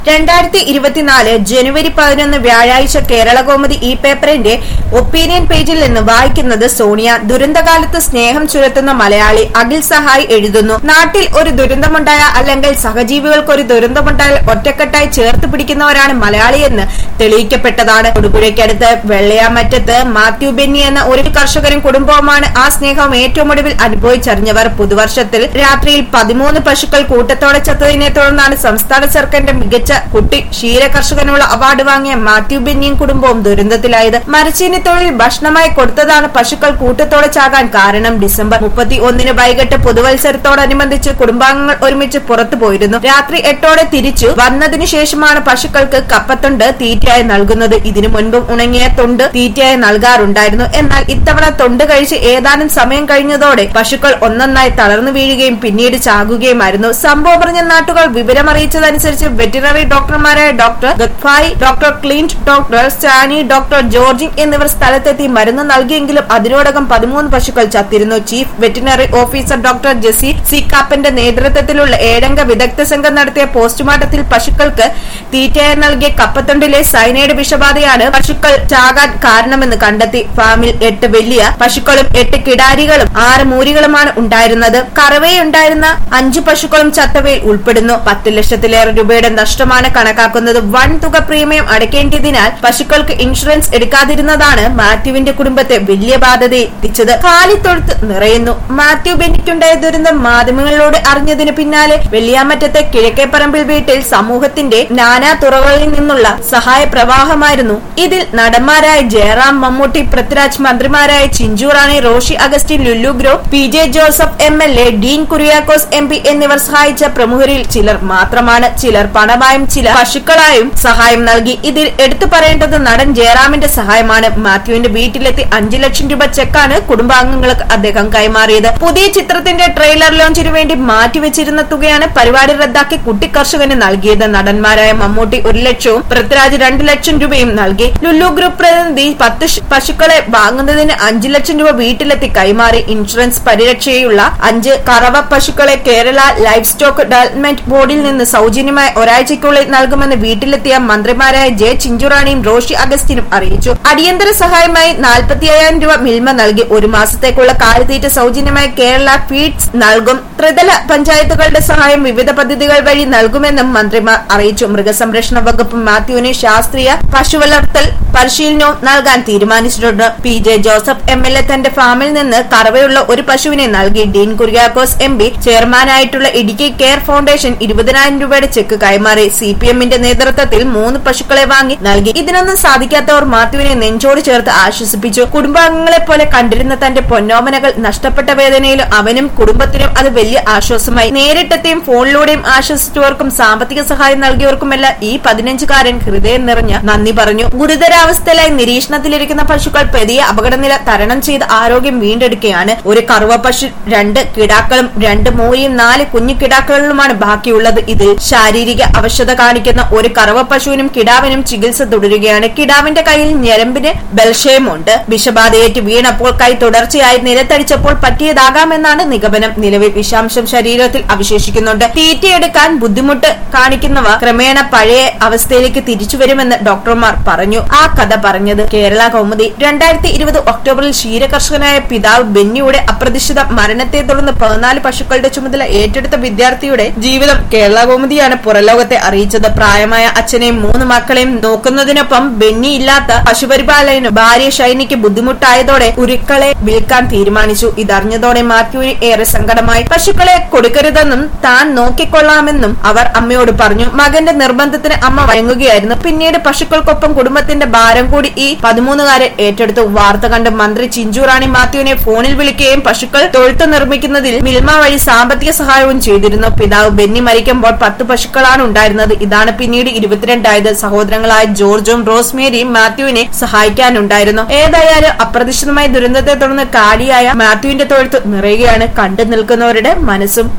രണ്ടായിരത്തി ഇരുപത്തിനാല് ജനുവരി പതിനൊന്ന് വ്യാഴാഴ്ച കേരളകൗമുദി ഈ പേപ്പറിന്റെ ഒപ്പീനിയൻ പേജിൽ നിന്ന് വായിക്കുന്നത് സോണിയ ദുരന്തകാലത്ത് സ്നേഹം ചുരത്തുന്ന മലയാളി അഖിൽ സഹായ് എഴുതുന്നു നാട്ടിൽ ഒരു ദുരന്തമുണ്ടായ അല്ലെങ്കിൽ സഹജീവികൾക്ക് ഒരു ദുരന്തമുണ്ടായാൽ ഒറ്റക്കെട്ടായി ചേർത്ത് പിടിക്കുന്നവരാണ് മലയാളിയെന്ന് തെളിയിക്കപ്പെട്ടതാണ് തൊടുപുഴയ്ക്കടുത്ത് വെള്ളയാമറ്റത്ത് മാത്യു ബെന്നി എന്ന ഒരു കർഷകരും കുടുംബവുമാണ് ആ സ്നേഹം ഏറ്റവും ഒടുവിൽ അനുഭവിച്ചറിഞ്ഞവർ പുതുവർഷത്തിൽ രാത്രിയിൽ പതിമൂന്ന് പശുക്കൾ കൂട്ടത്തോടെ ചത്തതിനെ തുടർന്നാണ് സംസ്ഥാന സർക്കാരിന്റെ മികച്ച കുട്ടി ക്ഷീര കർഷകനുള്ള അവാർഡ് വാങ്ങിയ മാത്യു ബെന്നിയും കുടുംബവും ദുരന്തത്തിലായത് മരച്ചീനി തൊഴിൽ ഭക്ഷണമായി കൊടുത്തതാണ് പശുക്കൾ കൂട്ടത്തോടെ ചാകാൻ കാരണം ഡിസംബർ മുപ്പത്തി ഒന്നിന് വൈകിട്ട് പുതുവത്സരത്തോടനുബന്ധിച്ച് കുടുംബാംഗങ്ങൾ ഒരുമിച്ച് പുറത്തു പോയിരുന്നു രാത്രി എട്ടോടെ തിരിച്ചു വന്നതിനു ശേഷമാണ് പശുക്കൾക്ക് കപ്പത്തൊണ്ട് തീറ്റയായി നൽകുന്നത് ഇതിനു മുൻപും ഉണങ്ങിയ തൊണ്ട് തീറ്റയായി നൽകാറുണ്ടായിരുന്നു എന്നാൽ ഇത്തവണ തൊണ്ട് കഴിച്ച് ഏതാനും സമയം കഴിഞ്ഞതോടെ പശുക്കൾ ഒന്നൊന്നായി തളർന്നു വീഴുകയും പിന്നീട് ചാകുകയുമായിരുന്നു സംഭവം പറഞ്ഞ നാട്ടുകാർ വിവരമറിയിച്ചതനുസരിച്ച് വെറ്റിനറി ഡോക്ടർമാരായ ഡോക്ടർ ഗത്ഫായി doctor Clint doctor Stany doctor Georgin എന്നിവർ സ്ഥലത്തെത്തി മരുന്ന് നൽകിയെങ്കിലും അതിനോടകം പതിമൂന്ന് പശുക്കൾ ചത്തിരുന്നു chief veterinary officer doctor Jessy C കാപ്പന്റെ നേതൃത്വത്തിലുള്ള ഏഴംഗ വിദഗ്ധ സംഘം നടത്തിയ പോസ്റ്റ്മോർട്ടത്തിൽ പശുക്കൾക്ക് തീറ്റയായി നൽകിയ കപ്പത്തൊണ്ടിലെ സൈനൈഡ് വിഷബാധയാണ് പശുക്കൾ ചാകാൻ കാരണമെന്ന് കണ്ടെത്തി ഫാമിൽ എട്ട് വലിയ പശുക്കളും എട്ട് കിടാരികളും ആറ് മൂരികളുമാണ് ഉണ്ടായിരുന്നത് കറവയുണ്ടായിരുന്ന അഞ്ചു പശുക്കളും ചത്തവയിൽ ഉൾപ്പെടുന്നു പത്ത് ലക്ഷത്തിലേറെ രൂപയുടെ നഷ്ടമാണ് കണക്കാക്കുന്നത് വൻ തുക പ്രീമിയം അടയ്ക്കേണ്ടതിനാൽ പശുക്കൾക്ക് ഇൻഷുറൻസ് എടുക്കാതിരുന്നതാണ് മാത്യുവിന്റെ കുടുംബത്തെ വലിയ ബാധ്യത എത്തിച്ചത് കാലിത്തൊഴുത്ത് നിറയുന്നു മാത്യു ബെന്നിക്കുണ്ടായ ദുരന്തം മാധ്യമങ്ങളിലൂടെ അറിഞ്ഞതിന് പിന്നാലെ വെള്ളിയാമറ്റത്തെ കിഴക്കേപ്പറമ്പിൽ വീട്ടിൽ സമൂഹത്തിന്റെ നാനാ തുറകളിൽ നിന്നുള്ള സഹായ പ്രവാഹമായിരുന്നു ഇതിൽ നടന്മാരായ ജയറാം മമ്മൂട്ടി പൃഥ്വിരാജ് മന്ത്രിമാരായ Chinchu Rani Roshy Augustine Lulu group P J Joseph M L A Dean Kuriakose M P എന്നിവർ സഹായിച്ച പ്രമുഖരിൽ ചിലർ മാത്രമാണ് ചിലർ പണമായും ചിലർ പശുക്കളായും സഹായം നൽകി ഇതിൽ എടുത്തു പറയേണ്ടത് നടൻ ജയറാമിന്റെ സഹായമാണ് മാത്യുവിന്റെ വീട്ടിലെത്തി അഞ്ചു ലക്ഷം രൂപ ചെക്കാണ് കുടുംബാംഗങ്ങൾക്ക് അദ്ദേഹം കൈമാറിയത് പുതിയ ചിത്രത്തിന്റെ ട്രെയിലർ ലോഞ്ചിനു വേണ്ടി മാറ്റിവെച്ചിരുന്ന തുകയാണ് പരിപാടി റദ്ദാക്കി കുട്ടി കർഷകന് നൽകിയത് നടന്മാരായ മമ്മൂട്ടി ഒരു ലക്ഷവും പൃഥ്വിരാജ് രണ്ടു ലക്ഷം രൂപയും നൽകി ലുല്ലു ഗ്രൂപ്പ് പ്രതിനിധി പത്ത് ശ് പശുക്കളെ വാങ്ങുന്നതിന് അഞ്ചു ലക്ഷം രൂപ വീട്ടിലെത്തി കൈമാറി ഇൻഷുറൻസ് പരിരക്ഷയുള്ള അഞ്ച് കറവ പശുക്കളെ കേരള ലൈഫ് സ്റ്റോക്ക് ഡെവലപ്മെന്റ് ബോർഡിൽ നിന്ന് സൗജന്യമായി ഒരാഴ്ചയ്ക്കുള്ളിൽ നൽകുമെന്ന് വീട്ടിലെത്തിയ മന്ത്രിമാരായ ജെ ചിഞ്ചുറാണിയും റോഷി അഗസ്റ്റിനും അറിയിച്ചു അടിയന്തര സഹായമായി നാൽപ്പത്തി അയ്യായിരം രൂപ മിൽമ നൽകി ഒരു മാസത്തേക്കുള്ള കാലിത്തീറ്റ സൗജന്യമായി കേരള ഫീഡ്സ് നൽകും ത്രിതല പഞ്ചായത്തുകളുടെ സഹായം വിവിധ പദ്ധതികൾ വഴി നൽകുമെന്നും മന്ത്രിമാർ അറിയിച്ചു മൃഗസംരക്ഷണ വകുപ്പ് മാത്യുവിന് ശാസ്ത്രീയ പശുവളർത്തൽ പരിശീലനവും നൽകാൻ തീരുമാനിച്ചിട്ടുണ്ട് P J Joseph M L A തന്റെ ഫാമിൽ നിന്ന് കറവയുള്ള ഒരു പശുവിനെ നൽകി ഡീൻ കുര്യാക്കോസ് എം പി ചെയർമാനായിട്ടുള്ള ഇടുക്കി കെയർ ഫൗണ്ടേഷൻ ഇരുപതിനായിരം രൂപയുടെ ചെക്ക് കൈമാറി സി പി എമ്മിന്റെ നേതൃത്വത്തിൽ മൂന്ന് പശുക്കളെ വാങ്ങി നൽകി ഇതിനൊന്നും സാധിക്കാത്തവർ മാത്യുവിനെ നെഞ്ചോട് ചേർത്ത് ആശ്വസിപ്പിച്ചു കുടുംബാംഗങ്ങളെ പോലെ കണ്ടിരുന്ന തന്റെ പൊന്നോമനകൾ നഷ്ടപ്പെട്ട വേദനയിലും അവനും കുടുംബത്തിനും അത് വലിയ ആശ്വാസമായി നേരിട്ടെത്തിയും ഫോണിലൂടെയും ആശ്വസിച്ചവർക്കും സാമ്പത്തിക സഹായം നൽകിയവർക്കുമെല്ലാം ഈ പതിനഞ്ചുകാരൻ ഹൃദയം നിറഞ്ഞ നന്ദി പറഞ്ഞു ഗുരുതരാവസ്ഥയിലായി നിരീക്ഷണത്തിലിരിക്കുന്ന പശുക്കൾ പെരിയ അപകടനില തരണം ചെയ്ത് ആരോഗ്യം വീണ്ടെടുക്കുകയാണ് ഒരു കറുവ പശു രണ്ട് കിടാക്കളും രണ്ട് മൂരിയും നാല് കുഞ്ഞു കിടാക്കളിലുമാണ് ബാക്കിയുള്ളത് ഇതിൽ ശാരീരിക അവശത കാണിക്കുന്ന ഒരു കറവ പശുവിനും കിടാവിനും ചികിത്സ തുടരുകയാണ് കിടാവിന്റെ കയ്യിൽ ഞരമ്പിന് ബൽക്ഷയമുണ്ട് വിഷബാധയേറ്റ് വീണപ്പോൾ കൈ തുടർച്ചയായി നിലത്തടിച്ചപ്പോൾ പറ്റിയതാകാമെന്നാണ് നിഗമനം നിലവിൽ വിഷാംശം ശരീരത്തിൽ അവശേഷിക്കുന്നുണ്ട് തീറ്റയെടുക്കാൻ ബുദ്ധിമുട്ട് കാണിക്കുന്നവ ക്രമേണ പഴയ അവസ്ഥയിലേക്ക് തിരിച്ചു വരുമെന്ന് ഡോക്ടർമാർ പറഞ്ഞു ആ കഥ പറഞ്ഞത് കേരള കൗമുദി രണ്ടായിരത്തി ഇരുപത് ഒക്ടോബറിൽ ക്ഷീരകർഷകനായ പിതാവ് ബെന്നിയുടെ അപ്രതീക്ഷിത മരണത്തെ തുടർന്ന് പതിനാല് പശുക്കളുടെ ചുമതല ഏറ്റെടുത്ത വിദ്യാർത്ഥിയുടെ ജീവിതം കേരള കൗമുദിയാണ് പുറലോകത്തെ അറിയിച്ചത് പ്രായമായ അച്ഛനെയും മൂന്ന് മക്കളെയും നോക്കുന്നതിനൊപ്പം ബെന്നി ഇല്ലാത്ത പശുപരിപാലനം ഭാര്യ ഷൈനിക്ക് ബുദ്ധിമുട്ടായതോടെ ഉരുക്കളെ വിൽക്കാൻ തീരുമാനിച്ചു ഇതറിഞ്ഞതോടെ മാത്യുവിന് ഏറെ സങ്കടമായി പശുക്കളെ കൊടുക്കരുതെന്നും താൻ നോക്കിക്കൊള്ളാമെന്നും അവർ അമ്മയോട് പറഞ്ഞു മകന്റെ നിർബന്ധത്തിന് അമ്മ വഴങ്ങുകയായിരുന്നു പിന്നീട് പശുക്കൾക്കൊപ്പം കുടുംബത്തിന്റെ ഭാരം കൂടി ഈ പതിമൂന്നുകാരൻ ഏറ്റെടുത്തു വാർത്ത കണ്ട് മന്ത്രി ചിഞ്ചു റാണി മാത്യുവിനെ ഫോണിൽ വിളിക്കുകയും പശുക്കൾ തൊഴുത്ത് നിർമ്മിക്കുന്നതിൽ മിൽമ വഴി സാമ്പത്തിക സഹായവും ചെയ്തിരുന്നു പിതാവ് ബെന്നി മരിക്കുമ്പോൾ പത്ത് പശുക്കളാണ് ഉണ്ടായിരുന്നത് ഇതാണ് പിന്നീട് ഇരുപത്തിരണ്ടായത് സഹോദരങ്ങളായ ജോർജും റോസ്മേരിയും മാത്യുവിനെ സഹായിക്കാനുണ്ടായിരുന്നു ഏതായാലും അപ്രതീക്ഷിതമായ ദുരന്തത്തെ തുടർന്ന് കാടിയായ മാത്യുവിന്റെ തൊഴുത്ത് നിറയുകയാണ് കണ്ടു നിൽക്കുന്നവരുടെ മനസ്സും